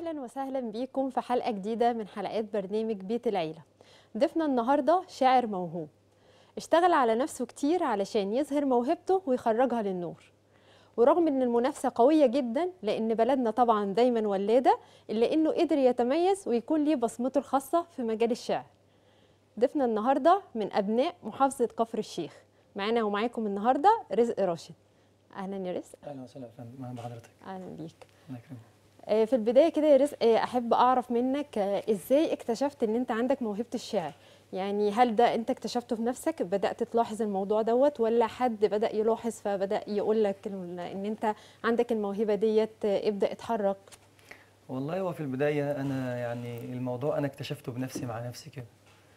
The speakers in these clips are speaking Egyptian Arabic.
اهلا وسهلا بيكم في حلقه جديده من حلقات برنامج بيت العيله ضيفنا النهارده شاعر موهوب اشتغل على نفسه كتير علشان يظهر موهبته ويخرجها للنور ورغم ان المنافسه قويه جدا لان بلدنا طبعا دايما ولاده الا انه قدر يتميز ويكون ليه بصمته الخاصه في مجال الشعر ضيفنا النهارده من ابناء محافظه كفر الشيخ معانا ومعاكم النهارده رزق راشد اهلا يا رزق اهلا وسهلا يا فندم اهلا بحضرتك اهلا بيك الله يكرمك آه، في البدايه كده يا رزق آه، احب اعرف منك آه، ازاي اكتشفت ان انت عندك موهبه الشعر يعني هل ده انت اكتشفته بنفسك بدات تلاحظ الموضوع دوت ولا حد بدا يلاحظ فبدا يقول لك ان إن انت عندك الموهبه ديت آه، ابدا اتحرك والله هو في البدايه انا يعني الموضوع انا اكتشفته بنفسي مع نفسي كده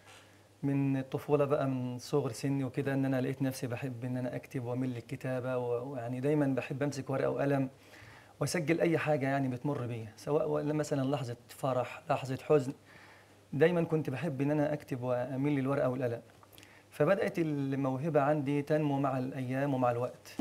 من الطفوله بقى من صغر سني وكده ان انا لقيت نفسي بحب ان انا اكتب وامل للكتابه و- ويعني دايما بحب امسك ورقه وقلم واسجل اي حاجه يعني بتمر بيا سواء ولا مثلا لحظه فرح لحظه حزن دايما كنت بحب ان انا اكتب واميل للورقه والقلم فبدات الموهبه عندي تنمو مع الايام ومع الوقت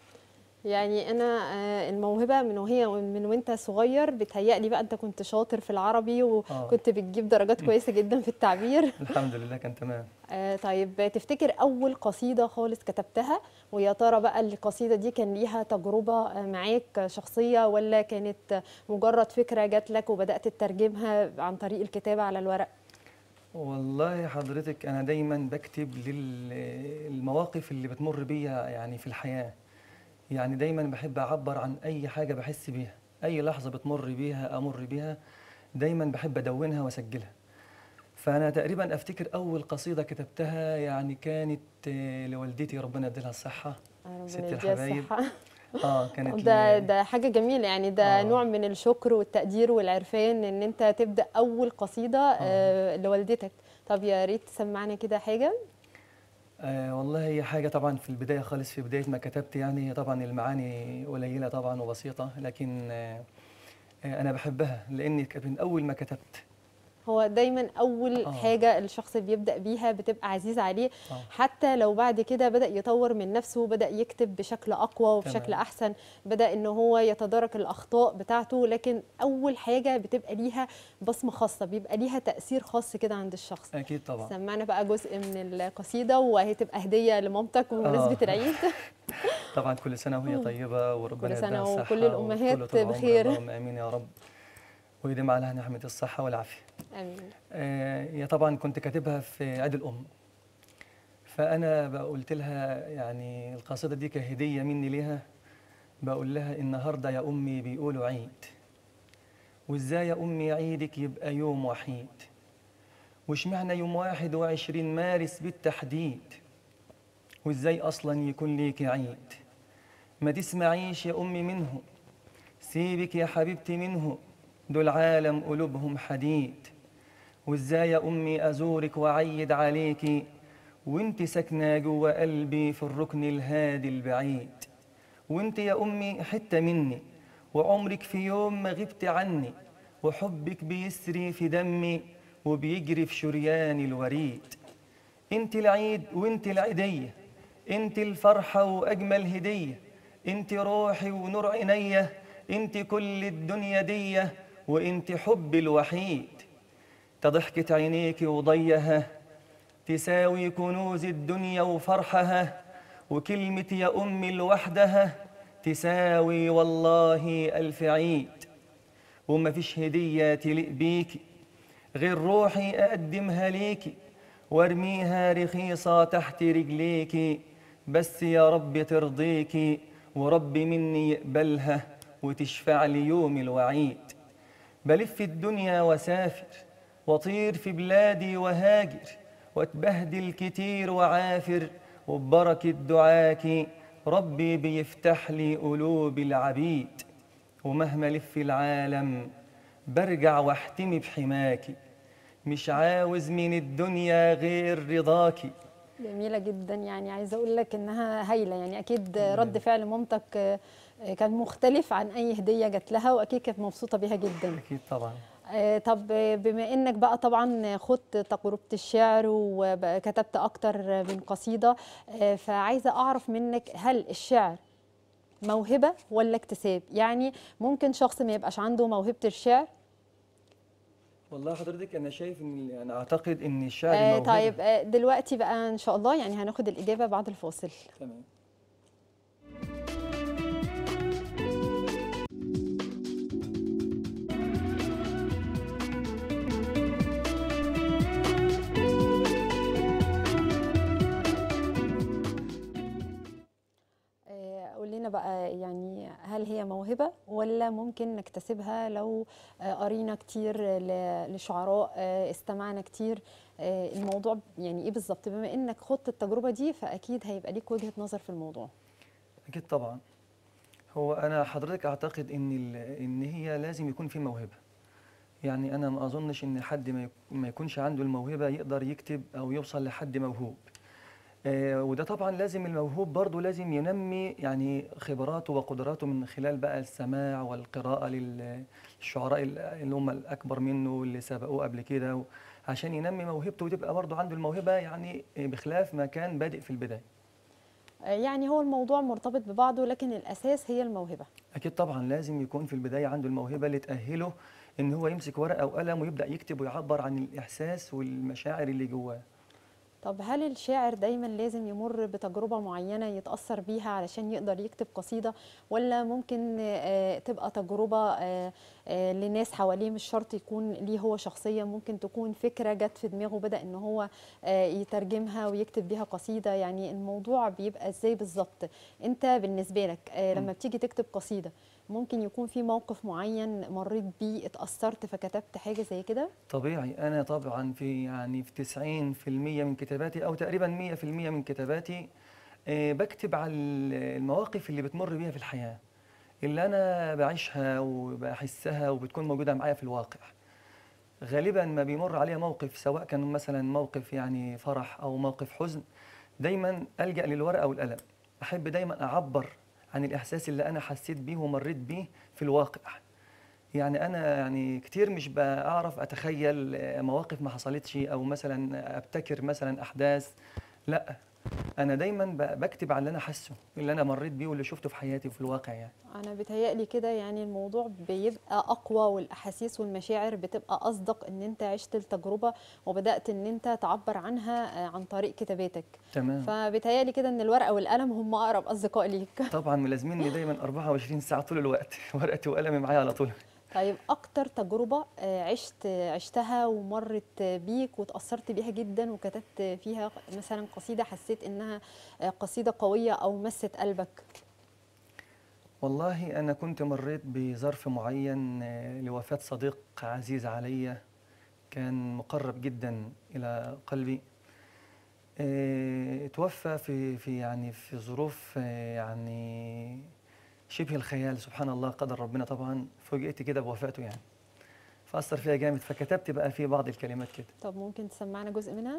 يعني انا آه، الموهبه من وهي من وانت صغير بتهيألي بقى انت كنت شاطر في العربي وكنت بتجيب درجات كويسه جدا في التعبير الحمد لله كان تمام آه، طيب تفتكر أول قصيدة خالص كتبتها ويا ترى بقى القصيدة دي كان ليها تجربة آه، معاك شخصية ولا كانت مجرد فكرة جات لك وبدأت تترجمها عن طريق الكتابة على الورق؟ والله حضرتك أنا دايما بكتب للمواقف اللي بتمر بيا يعني في الحياة يعني دايما بحب أعبر عن أي حاجة بحس بيها أي لحظة بتمر بيها أمر بيها دايما بحب أدونها وأسجلها فأنا تقريبا أفتكر أول قصيدة كتبتها يعني كانت آه، لوالدتي ربنا يديلها الصحة ربنا ست يديها الحبايب. الصحة. آه كانت ده ل- ده حاجة جميلة يعني ده آه. نوع من الشكر والتقدير والعرفان إن أنت تبدأ أول قصيدة آه، لوالدتك طب يا ريت تسمعنا كده حاجة آه والله هي حاجة طبعا في البداية خالص في بداية ما كتبت يعني هي طبعا المعاني قليلة طبعا وبسيطة لكن آه آه أنا بحبها لأني ك- من أول ما كتبت هو دايما اول آه. حاجه الشخص بيبدا بيها بتبقى عزيزه عليه آه. حتى لو بعد كده بدا يطور من نفسه بدا يكتب بشكل اقوى وبشكل تمام. احسن بدا ان هو يتدارك الاخطاء بتاعته لكن اول حاجه بتبقى ليها بصمه خاصه بيبقى ليها تاثير خاص كده عند الشخص أكيد طبعا سمعنا بقى جزء من القصيده وهتبقى هديه لمامتك بمناسبه آه. العيد طبعا كل سنة وهي مم. طيبة وربنا كل سنة يديها الصحة وكل الأمهات وطولة العمر. بخير. اللهم آمين يا رب ويديم عليها نعمة الصحة والعافية امين آه، هي طبعا كنت كاتبها في عيد الأم فأنا بقى قلت لها يعني القصيدة دي كهدية مني ليها بقول لها النهاردة يا أمي بيقولوا عيد وإزاي يا أمي عيدك يبقى يوم وحيد وش معنى يوم واحد وعشرين مارس بالتحديد وإزاي أصلا يكون ليك عيد ما تسمعيش يا أمي منه سيبك يا حبيبتي منه دول عالم قلوبهم حديد وازاي يا امي ازورك واعيد عليكي وانت ساكنه جوا قلبي في الركن الهادي البعيد وانت يا امي حته مني وعمرك في يوم ما غبت عني وحبك بيسري في دمي وبيجري في شريان الوريد انت العيد وانت العيديه انت الفرحه واجمل هديه انت روحي ونور عينيا انت كل الدنيا ديه وانت حبي الوحيد تضحكة عينيك وضيها تساوي كنوز الدنيا وفرحها وكلمة يا أمي لوحدها تساوي والله ألف عيد وما فيش هدية تليق بيكي غير روحي أقدمها ليكي وارميها رخيصة تحت رجليكي بس يا رب ترضيكي ورب مني يقبلها وتشفع لي يوم الوعيد بلف الدنيا وسافر وطير في بلادي وهاجر واتبهدل كتير وعافر وببركة دعاكي ربي بيفتح لي قلوب العبيد ومهما لف العالم برجع واحتمي بحماكي مش عاوز من الدنيا غير رضاكي جميلة جدا يعني عايزة أقول لك إنها هايلة يعني أكيد رد فعل مامتك آه، كان مختلف عن أي هدية جات لها وأكيد كانت مبسوطة بيها جدا أكيد طبعا آه، طب آه، بما إنك بقى طبعا خدت تجربة الشعر وكتبت أكتر من قصيدة آه، فعايزة أعرف منك هل الشعر موهبة ولا اكتساب يعني ممكن شخص ما يبقاش عنده موهبة الشعر والله حضرتك انا شايف ان انا اعتقد ان الشعر آه الموهبة طيب آه دلوقتي بقى ان شاء الله يعني هناخد الاجابه بعد الفاصل تمام آه، قول لنا بقى يعني هل هي موهبة ولا ممكن نكتسبها لو آه، قرينا كتير ل- لشعراء آه، استمعنا كتير آه، الموضوع يعني ايه بالظبط بما انك خضت التجربة دي فاكيد هيبقى ليك وجهة نظر في الموضوع اكيد طبعا هو انا حضرتك اعتقد ان ال- ان هي لازم يكون في موهبه يعني انا ما اظنش ان حد ما يك- ما يكونش عنده الموهبه يقدر يكتب او يوصل لحد موهوب آه، وده طبعا لازم الموهوب برضه لازم ينمي يعني خبراته وقدراته من خلال بقى السماع والقراءه لل- للشعراء ال- اللي هم الاكبر منه اللي سبقوه قبل كده و- عشان ينمي موهبته وتبقى برضه عنده الموهبه يعني بخلاف ما كان بادئ في البدايه آه، يعني هو الموضوع مرتبط ببعضه لكن الاساس هي الموهبة أكيد طبعا لازم يكون في البداية عنده الموهبة اللي تأهله إن هو يمسك ورقة وقلم ويبدأ يكتب ويعبر عن الإحساس والمشاعر اللي جواه. طب هل الشاعر دايما لازم يمر بتجربة معينة يتأثر بيها علشان يقدر يكتب قصيدة ولا ممكن آه، تبقى تجربة آه، آه، لناس حواليه مش شرط يكون ليه هو شخصيا ممكن تكون فكرة جت في دماغه بدأ ان هو آه، يترجمها ويكتب بيها قصيدة يعني الموضوع بيبقى ازاي بالظبط انت بالنسبة لك آه، لما بتيجي تكتب قصيدة ممكن يكون في موقف معين مريت بيه اتأثرت فكتبت حاجة زي كده طبيعي أنا طبعا في يعني في 90% من كتاباتي أو تقريبا 100% من كتاباتي آه، بكتب على المواقف اللي بتمر بيها في الحياة اللي أنا بعيشها وبحسها وبتكون موجودة معايا في الواقع. غالبا ما بيمر عليا موقف سواء كان مثلا موقف يعني فرح أو موقف حزن دايما ألجأ للورقة والقلم أحب دايما أعبر عن الإحساس اللي أنا حسيت بيه ومريت بيه في الواقع يعني أنا يعني كتير مش بعرف أتخيل آه، مواقف ما حصلتش أو مثلا أبتكر مثلا أحداث لا أنا دايما ب- بكتب على اللي أنا حاسه اللي أنا مريت بيه واللي شفته في حياتي وفي الواقع يعني انا بيتهيألي كده يعني الموضوع بيبقى اقوى والاحاسيس والمشاعر بتبقى اصدق ان انت عشت التجربه وبدات ان انت تعبر عنها آه، عن طريق كتاباتك تمام فبيتهيألي كده ان الورقه والقلم هم اقرب اصدقاء ليك طبعا ملازميني دايما 24 ساعة طول الوقت ورقتي وقلمي معايا على طول طيب اكتر تجربه آه، عشت عشتها ومرت بيك وتاثرت بيها جدا وكتبت فيها مثلا قصيده حسيت انها آه، قصيده قويه او مست قلبك والله أنا كنت مريت بظرف معين آه، لوفاة صديق عزيز علي كان مقرب جدا إلى قلبي آه، توفى في في يعني في ظروف آه، يعني شبه الخيال سبحان الله قدر ربنا طبعا فوجئت كده بوفاته يعني فأثر فيها جامد فكتبت بقى في بعض الكلمات كده طب ممكن تسمعنا جزء منها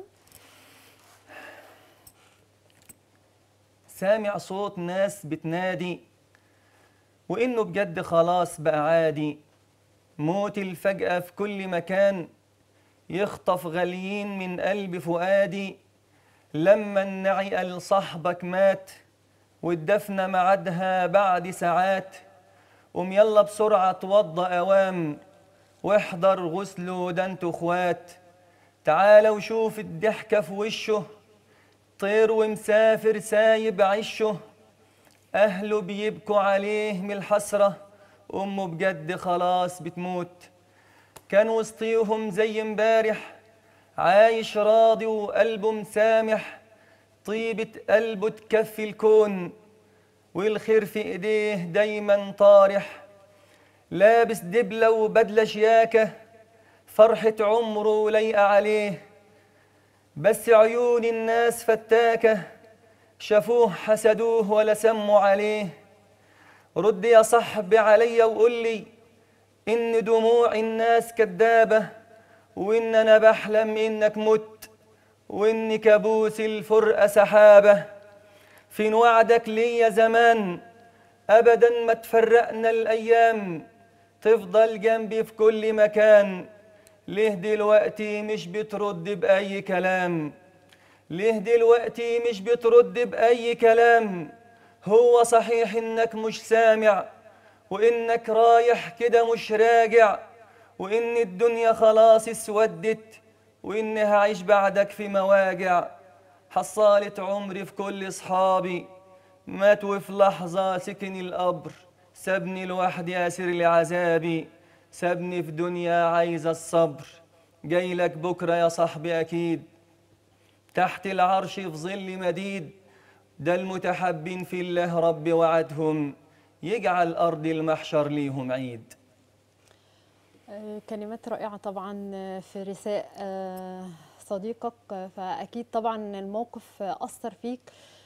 سامع صوت ناس بتنادي وإنه بجد خلاص بقى عادي موت الفجأة في كل مكان يخطف غاليين من قلب فؤادي لما النعي قال صاحبك مات والدفنة معادها بعد ساعات قوم يلا بسرعة توضى أوام واحضر غسله ده انتوا اخوات تعالى وشوف الضحكة في وشه طير ومسافر سايب عشه أهله بيبكوا عليه من الحسرة أمه بجد خلاص بتموت كان وسطيهم زي امبارح عايش راضي وقلبه مسامح طيبة قلبه تكفي الكون والخير في ايديه دايما طارح لابس دبلة وبدلة شياكة فرحة عمره لايقة عليه بس عيون الناس فتاكة شافوه حسدوه ولا سموا عليه رد يا صاحبي عليا وقول لي إن دموع الناس كدابة وإن أنا بحلم إنك مت وإن كابوس الفرقة سحابة فين وعدك ليا زمان أبدا ما تفرقنا الأيام تفضل جنبي في كل مكان ليه دلوقتي مش بترد بأي كلام ليه دلوقتي مش بترد بأي كلام هو صحيح إنك مش سامع وإنك رايح كده مش راجع وإن الدنيا خلاص اسودت وإني هعيش بعدك في مواجع حصالة عمري في كل أصحابي مات وفي لحظة سكن القبر سابني لوحدي أسير لعذابي سابني في دنيا عايزة الصبر جاي لك بكرة يا صاحبي أكيد تحت العرش في ظل مديد ده المتحبين في الله رب وعدهم يجعل أرض المحشر ليهم عيد آه، كلمات رائعة طبعا آه، في رثاء آه، صديقك آه، فأكيد طبعا الموقف آه، أثر فيك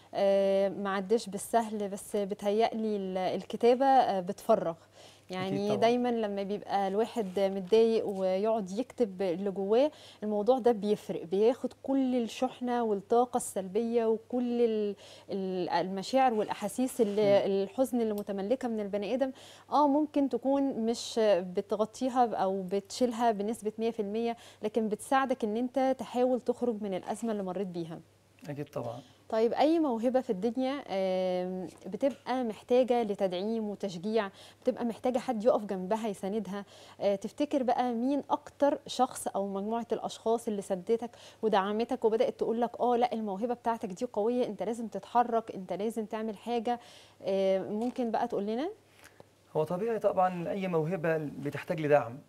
آه، ما عداش بالسهل بس بتهيألي ال- الكتابة آه، بتفرغ يعني طبعاً. دايما لما بيبقى الواحد متضايق ويقعد يكتب اللي جواه الموضوع ده بيفرق بياخد كل الشحنة والطاقة السلبية وكل ال- ال- المشاعر والأحاسيس اللي الحزن اللي متملكة من البني آدم اه ممكن تكون مش بتغطيها او بتشيلها بنسبه 100% لكن بتساعدك ان انت تحاول تخرج من الازمه اللي مريت بيها أكيد طبعا طيب اي موهبه في الدنيا آم، بتبقى محتاجه لتدعيم وتشجيع بتبقى محتاجه حد يقف جنبها يساندها آه، تفتكر بقى مين اكتر شخص او مجموعه الاشخاص اللي سدتك ودعمتك وبدات تقول لك اه لا الموهبه بتاعتك دي قويه انت لازم تتحرك انت لازم تعمل حاجه آه، ممكن بقى تقول لنا هو طبيعي طبعا أي موهبة بتحتاج لدعم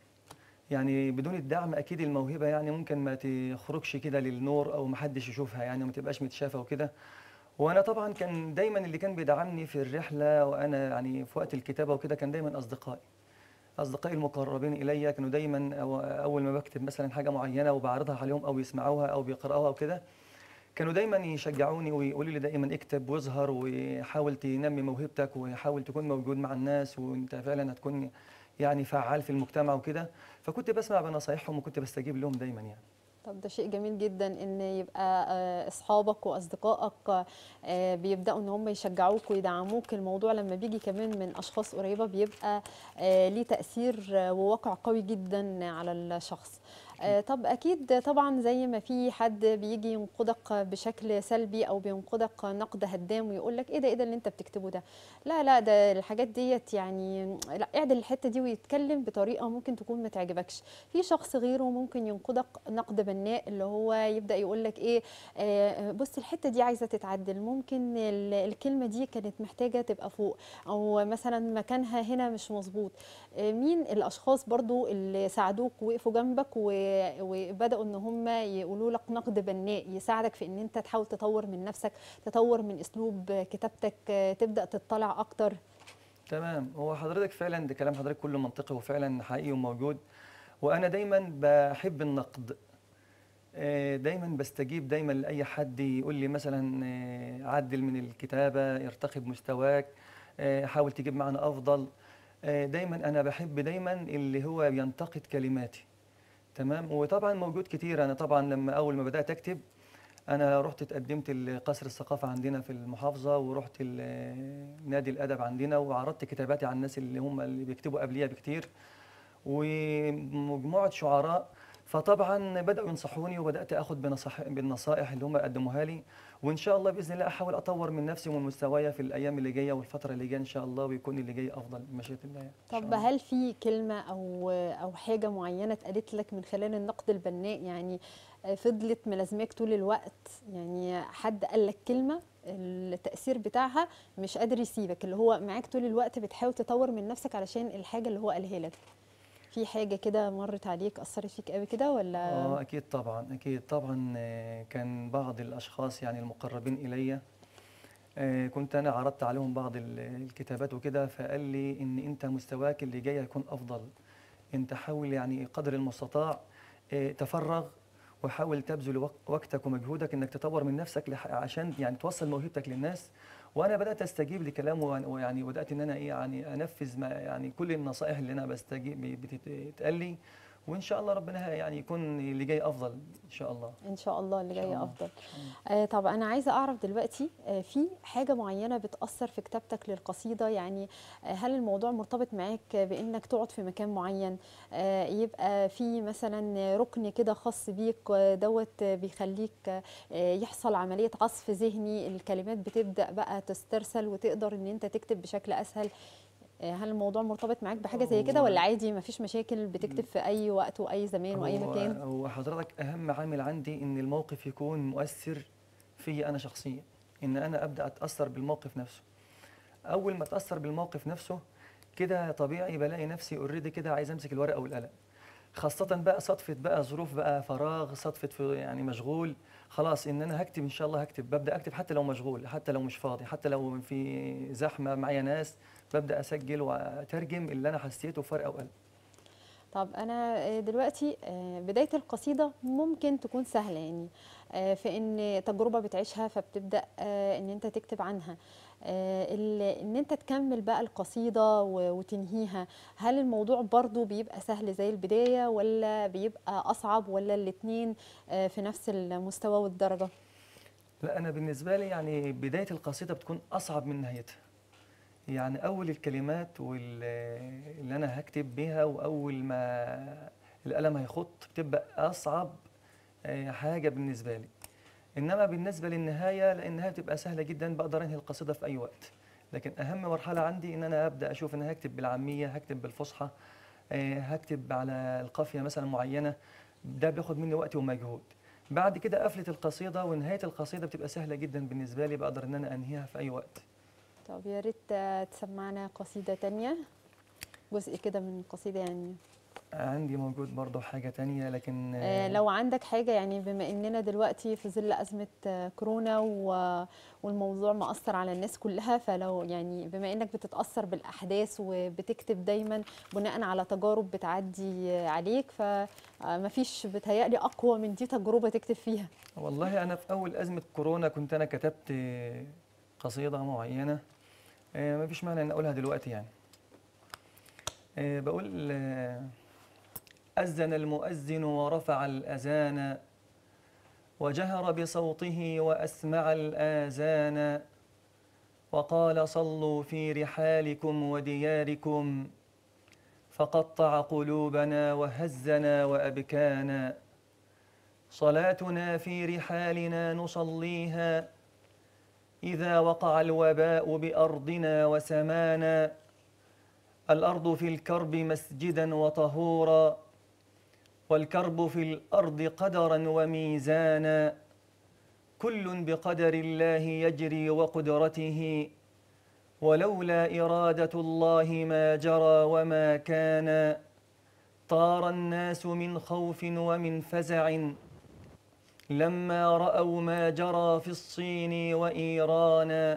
يعني بدون الدعم أكيد الموهبة يعني ممكن ما تخرجش كده للنور أو محدش يشوفها يعني وما تبقاش متشافة وكده وأنا طبعا كان دايما اللي كان بيدعمني في الرحلة وأنا يعني في وقت الكتابة وكده كان دايما أصدقائي أصدقائي المقربين إلي كانوا دايما أو- أول ما بكتب مثلا حاجة معينة وبعرضها عليهم أو يسمعوها أو بيقرأوها أو كده كانوا دايما يشجعوني ويقولوا لي دائما اكتب واظهر وحاول تنمي موهبتك وحاول تكون موجود مع الناس وانت فعلا هتكون يعني فعال في المجتمع وكده فكنت بسمع بنصايحهم وكنت بستجيب لهم دايما يعني طب ده شيء جميل جدا ان يبقى آه، اصحابك واصدقائك آه، بيبداوا ان هم يشجعوك ويدعموك الموضوع لما بيجي كمان من اشخاص قريبه بيبقى آه، ليه تاثير آه، وواقع قوي جدا على الشخص آه، طب اكيد طبعا زي ما في حد بيجي ينقدك بشكل سلبي او بينقدك نقد هدام ويقول لك ايه ده ايه ده اللي انت بتكتبه ده لا لا ده الحاجات ديت يعني لا اعدل الحته دي ويتكلم بطريقه ممكن تكون ما تعجبكش في شخص غيره ممكن ينقدك نقد بناء اللي هو يبدا يقول لك ايه آه، بص الحته دي عايزه تتعدل ممكن ال- الكلمه دي كانت محتاجه تبقى فوق او مثلا مكانها هنا مش مظبوط آه، مين الاشخاص برضو اللي ساعدوك ووقفوا جنبك و- وبداوا ان هم يقولوا لك نقد بناء يساعدك في ان انت تحاول تطور من نفسك تطور من اسلوب كتابتك آه، تبدا تطلع اكتر تمام هو حضرتك فعلا ده كلام حضرتك كله منطقي وفعلا حقيقي وموجود وانا دايما بحب النقد آه، دايما بستجيب دايما لاي حد يقول لي مثلا آه، عدل من الكتابه ارتقي بمستواك آه، حاول تجيب معنى افضل آه، دايما انا بحب دايما اللي هو ينتقد كلماتي تمام وطبعا موجود كتير انا طبعا لما اول ما بدات اكتب انا رحت اتقدمت لقصر الثقافه عندنا في المحافظه ورحت ال- نادي الادب عندنا وعرضت كتاباتي على الناس اللي هم اللي بيكتبوا قبليها بكتير ومجموعه شعراء فطبعا بداوا ينصحوني وبدات اخد بنصح بالنصائح اللي هم قدموها لي وان شاء الله باذن الله احاول اطور من نفسي ومن مستوايا في الايام اللي جايه والفتره اللي جايه ان شاء الله ويكون اللي جاي افضل بمشيئه الله إن شاء طب الله. هل في كلمة أو أو حاجة معينة اتقالت لك من خلال النقد البناء يعني آه، فضلت ملازماك طول الوقت يعني حد قال لك كلمة التأثير بتاعها مش قادر يسيبك اللي هو معاك طول الوقت بتحاول تطور من نفسك علشان الحاجة اللي هو قالها لك في حاجة كده مرت عليك أثرت فيك قوي كده ولا اه اكيد طبعا اكيد طبعا آه، كان بعض الاشخاص يعني المقربين الي آه، كنت انا عرضت عليهم بعض ال- الكتابات وكده فقال لي ان انت مستواك اللي جاي هيكون افضل انت حاول يعني قدر المستطاع آه، تفرغ وحاول تبذل وق- وقتك ومجهودك انك تطور من نفسك لح- عشان يعني توصل موهبتك للناس وانا بدات استجيب لكلامه وأن- ويعني بدات ان انا ايه يعني انفذ ما يعني كل النصائح اللي انا بستجيب بتتقال لي وان شاء الله ربنا يعني يكون اللي جاي افضل ان شاء الله إن شاء الله اللي إن شاء جاي الله. أفضل إن شاء الله. آه طب أنا عايزة أعرف دلوقتي آه في حاجة معينة بتأثر في كتابتك للقصيدة يعني آه هل الموضوع مرتبط معاك بإنك تقعد في مكان معين آه يبقى في مثلا ركن كده خاص بيك آه دوت آه بيخليك آه يحصل عملية عصف ذهني الكلمات بتبدأ بقى تسترسل وتقدر إن أنت تكتب بشكل أسهل آه، هل الموضوع مرتبط معاك بحاجه زي كده هو- ولا عادي مفيش مشاكل بتكتب في اي وقت واي زمان واي هو- مكان هو حضرتك اهم عامل عندي ان الموقف يكون مؤثر في انا شخصيا ان انا ابدا اتاثر بالموقف نفسه اول ما اتاثر بالموقف نفسه كده طبيعي بلاقي نفسي اوريدي كده عايز امسك الورقه والقلم خاصة بقى صدفة بقى ظروف بقى فراغ صدفة في يعني مشغول خلاص ان انا هكتب ان شاء الله هكتب ببدا اكتب حتى لو مشغول حتى لو مش فاضي حتى لو في زحمة معايا ناس ببدا اسجل واترجم اللي انا حسيته في ورقة وقلم طب انا آه، دلوقتي آه، بدايه القصيده ممكن تكون سهله يعني آه، في ان تجربه بتعيشها فبتبدا آه، ان انت تكتب عنها آه، ال- ان انت تكمل بقى القصيده و- وتنهيها هل الموضوع برضو بيبقى سهل زي البدايه ولا بيبقى اصعب ولا الاتنين آه، في نفس المستوى والدرجه لا انا بالنسبه لي يعني بدايه القصيده بتكون اصعب من نهايتها يعني اول الكلمات واللي انا هكتب بيها واول ما القلم هيخط بتبقى اصعب آه، حاجه بالنسبه لي انما بالنسبه للنهايه لان النهايه بتبقى سهله جدا بقدر انهي القصيده في اي وقت لكن اهم مرحله عندي ان انا ابدا اشوف ان أنا هكتب بالعاميه هكتب بالفصحى آه، هكتب على القافيه مثلا معينه ده بياخد مني وقت ومجهود بعد كده قفله القصيده ونهايه القصيده بتبقى سهله جدا بالنسبه لي بقدر ان انا انهيها في اي وقت طب يا ريت آه، تسمعنا قصيده تانية جزء كده من القصيده يعني عندي موجود برضه حاجه تانية لكن آه، لو عندك حاجة يعني بما إننا دلوقتي في ظل أزمة آه، كورونا و- والموضوع مأثر على الناس كلها فلو يعني بما إنك بتتأثر بالأحداث وبتكتب دايما بناء على تجارب بتعدي آه، عليك فمفيش بتهيألي أقوى من دي تجربة تكتب فيها والله أنا في أول أزمة كورونا كنت أنا كتبت قصيدة معينة آه، ما فيش معنى أن أقولها دلوقتي يعني آه، بقول آه، أذن المؤذن ورفع الأذان وجهر بصوته وأسمع الآذان وقال صلوا في رحالكم ودياركم فقطع قلوبنا وهزنا وأبكانا صلاتنا في رحالنا نصليها إذا وقع الوباء بأرضنا وسمانا الأرض في الكرب مسجدا وطهورا والكرب في الأرض قدرا وميزانا كل بقدر الله يجري وقدرته ولولا إرادة الله ما جرى وما كان طار الناس من خوف ومن فزع لما رأوا ما جرى في الصين وإيران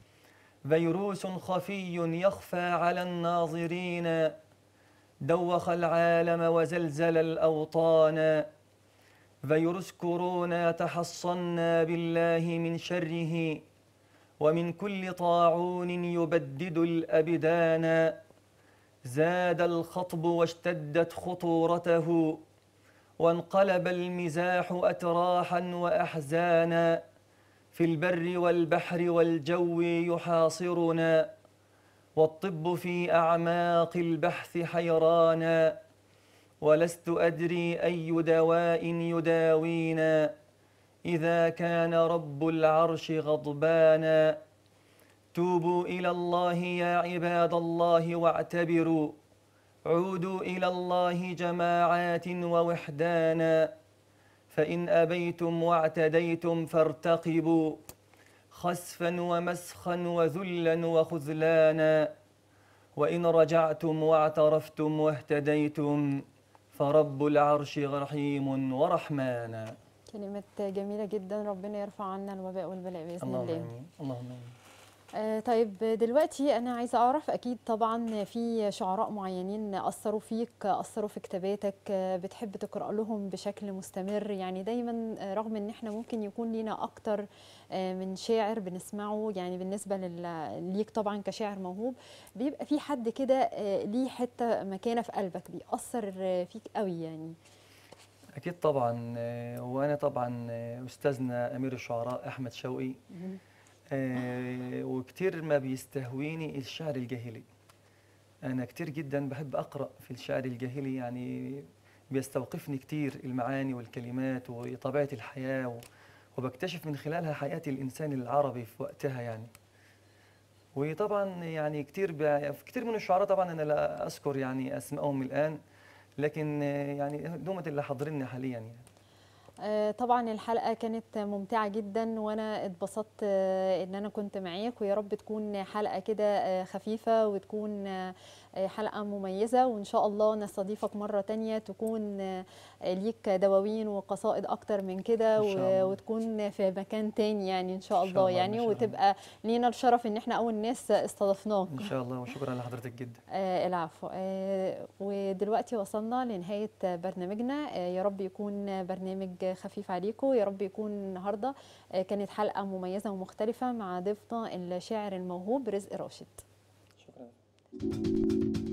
فيروس خفي يخفى على الناظرين دوخ العالم وزلزل الأوطان فيروس كورونا تحصنا بالله من شره ومن كل طاعون يبدد الأبدان زاد الخطب واشتدت خطورته وانقلب المزاح أتراحا وأحزانا في البر والبحر والجو يحاصرنا والطب في أعماق البحث حيرانا ولست أدري أي دواء يداوينا إذا كان رب العرش غضبانا توبوا إلى الله يا عباد الله واعتبروا عودوا إلى الله جماعات ووحدانا فإن أبيتم واعتديتم فارتقبوا خسفا ومسخا وذلا وخذلانا وإن رجعتم واعترفتم واهتديتم فرب العرش رحيم ورحمانا كلمات جميلة جدا ربنا يرفع عنا الوباء والبلاء بإذن اللهم الله آمين اللهم آمين آه طيب دلوقتي أنا عايزة أعرف أكيد طبعا في شعراء معينين أثروا فيك أثروا في كتاباتك آه، بتحب تقرأ لهم بشكل مستمر يعني دايما آه، رغم إن إحنا ممكن يكون لينا أكتر آه، من شاعر بنسمعه يعني بالنسبة لل- ليك طبعا كشاعر موهوب بيبقى في حد كده آه، ليه حتة مكانة في قلبك بيأثر آه، فيك قوي يعني أكيد طبعا آه، وأنا طبعا آه، أستاذنا أمير الشعراء أحمد شوقي آه، وكتير ما بيستهويني الشعر الجاهلي أنا كتير جدا بحب أقرأ في الشعر الجاهلي يعني بيستوقفني كتير المعاني والكلمات وطبيعة الحياة و- وبكتشف من خلالها حياة الإنسان العربي في وقتها يعني وطبعا يعني كتير ب... كتير من الشعراء طبعا انا لا اذكر يعني اسمائهم الان لكن آه، يعني دومة اللي حاضرين حاليا يعني آه، طبعا الحلقة كانت ممتعة جدا وانا اتبسطت آه، ان انا كنت معاك ويا رب تكون حلقة كده آه، خفيفة وتكون آه، حلقة مميزة وان شاء الله نستضيفك مرة تانية تكون آه، ليك دواوين وقصائد اكتر من كده إن شاء و- الله. وتكون في مكان تاني يعني ان شاء إن شاء الله الله، يعني إن شاء الله. وتبقى لينا الشرف ان احنا اول ناس استضفناك ان شاء الله وشكرا لحضرتك جدا آه العفو آه ودلوقتي وصلنا لنهاية برنامجنا آه يا رب يكون برنامج خفيف عليكم يا رب يكون النهاردة آه كانت حلقة مميزة ومختلفة مع ضيفنا الشاعر الموهوب رزق راشد شكرا